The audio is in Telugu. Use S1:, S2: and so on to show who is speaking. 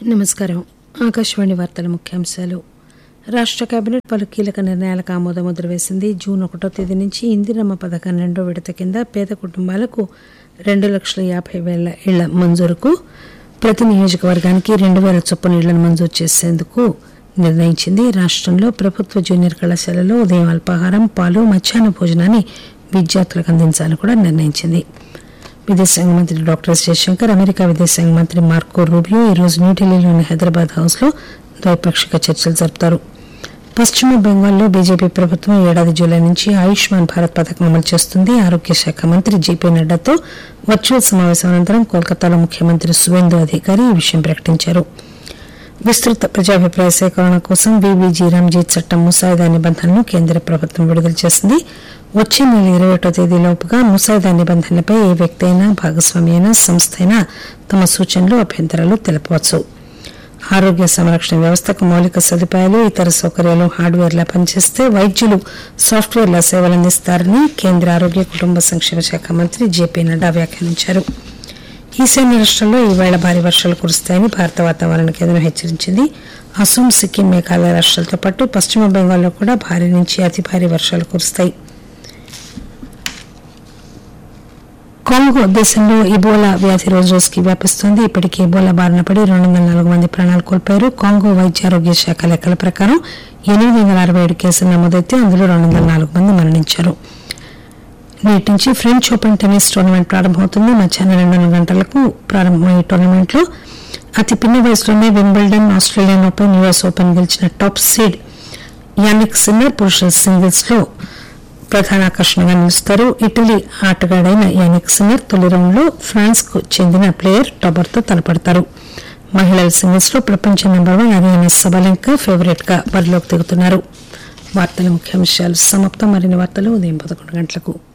S1: నమస్కారం ఆకాశవాణి వార్తల ముఖ్యాంశాలు రాష్ట్ర కేబినెట్ పలు కీలక నిర్ణయాలకు ఆమోదముద్ర వేసింది జూన్ ఒకటో తేదీ నుంచి ఇందిరమ్మ పథకం రెండో విడత కింద పేద కుటుంబాలకు రెండు లక్షల యాభై వేల ఇళ్ల మంజూరుకు ప్రతి నియోజకవర్గానికి రెండు వేల చొప్పున ఇళ్లను మంజూరు చేసేందుకు నిర్ణయించింది రాష్ట్రంలో ప్రభుత్వ జూనియర్ కళాశాలలో ఉదయం అల్పాహారం పాలు మధ్యాహ్న భోజనాన్ని విద్యార్థులకు అందించాలని కూడా నిర్ణయించింది విదేశాంగ మంత్రి డాక్టర్ ఎస్ జయశంకర్ అమెరికా విదేశాంగ మంత్రి మార్కో రూబియో ఈరోజు న్యూఢిల్లీలోని హైదరాబాద్ హౌస్లో ద్వైపాక్షిక చర్చలు జరుపుతారు పశ్చిమ బెంగాల్లో బీజేపీ ప్రభుత్వం ఈ ఏడాది జూలై నుంచి ఆయుష్మాన్ భారత్ పథకం అమలు చేస్తుంది ఆరోగ్య శాఖ మంత్రి జేపీ నడ్డాతో వర్చువల్ సమావేశం అనంతరం కోల్కతాలో ముఖ్యమంత్రి సువేందు అధికారి ఈ విషయం ప్రకటించారు విస్తృత ప్రజాభిప్రాయ సేకరణ కోసం వివిజీ రామ్జీ చట్టం ముసాయిదా నిబంధనలను కేంద్ర ప్రభుత్వం విడుదల చేసింది వచ్చే నెల ఇరవై ఒకటో తేదీలోపుగా ముసాయిదా నిబంధనలపై ఏ వ్యక్తి అయినా భాగస్వామి అయినా సంస్థ అయినా తమ సూచనలు అభ్యంతరాలు తెలపవచ్చు ఆరోగ్య సంరక్షణ వ్యవస్థకు మౌలిక సదుపాయాలు ఇతర సౌకర్యాలు హార్డ్వేర్లా పనిచేస్తే వైద్యులు సాఫ్ట్వేర్ల సేవలు అందిస్తారని కేంద్ర ఆరోగ్య కుటుంబ సంక్షేమ శాఖ మంత్రి జేపీ నడ్డా వ్యాఖ్యానించారు ఈశాన్య రాష్ట్రాల్లో ఈవేళ భారీ వర్షాలు కురుస్తాయని భారత వాతావరణ కేంద్రం హెచ్చరించింది అసోం సిక్కిం మేఘాలయ రాష్ట్రాలతో పాటు పశ్చిమ బెంగాల్లో కూడా భారీ నుంచి అతి భారీ వర్షాలు కురుస్తాయి కాంగో దేశంలో ఇబోలా వ్యాధి రోజు రోజుకి వ్యాపిస్తోంది ఇప్పటికే ఇబోలా బారిన పడి రెండు వందల నాలుగు మంది ప్రాణాలు కోల్పోయారు కాంగో వైద్య ఆరోగ్య శాఖ లెక్కల ప్రకారం ఎనిమిది వందల అరవై ఏడు కేసులు నమోదైతే అందులో రెండు వందల నాలుగు మంది మరణించారు నేటి నుంచి ఫ్రెంచ్ ఓపెన్ టెన్నిస్ టోర్నమెంట్ ప్రారంభమవుతుంది మధ్యాహ్నం రెండున్నర గంటలకు ప్రారంభమయ్యే టోర్నమెంట్లో అతి పిన్న వయసులోనే Wimbledon Australian open US open గెలిచిన టాప్ సీడ్ యానిక్ సిన్నర్ పురుషుల సింగిల్స్ లో ప్రధాన ఆకర్షణగా నిలుస్తారు ఇటలీ ఆటగాడైన యానిక్ సిన్నర్ తొలి రౌండ్లో ఫ్రాన్స్ కు చెందిన ప్లేయర్ టాబర్ తో తలపడతారు మహిళల సింగిల్స్ లో ప్రపంచ number one Aryna Sabalenka favourite గా బరిలోకి దిగుతున్నారు వార్తల ముఖ్యాంశాలు సమాప్తం మరిన్ని వార్తలు ఉదయం పదకొండు గంటలకు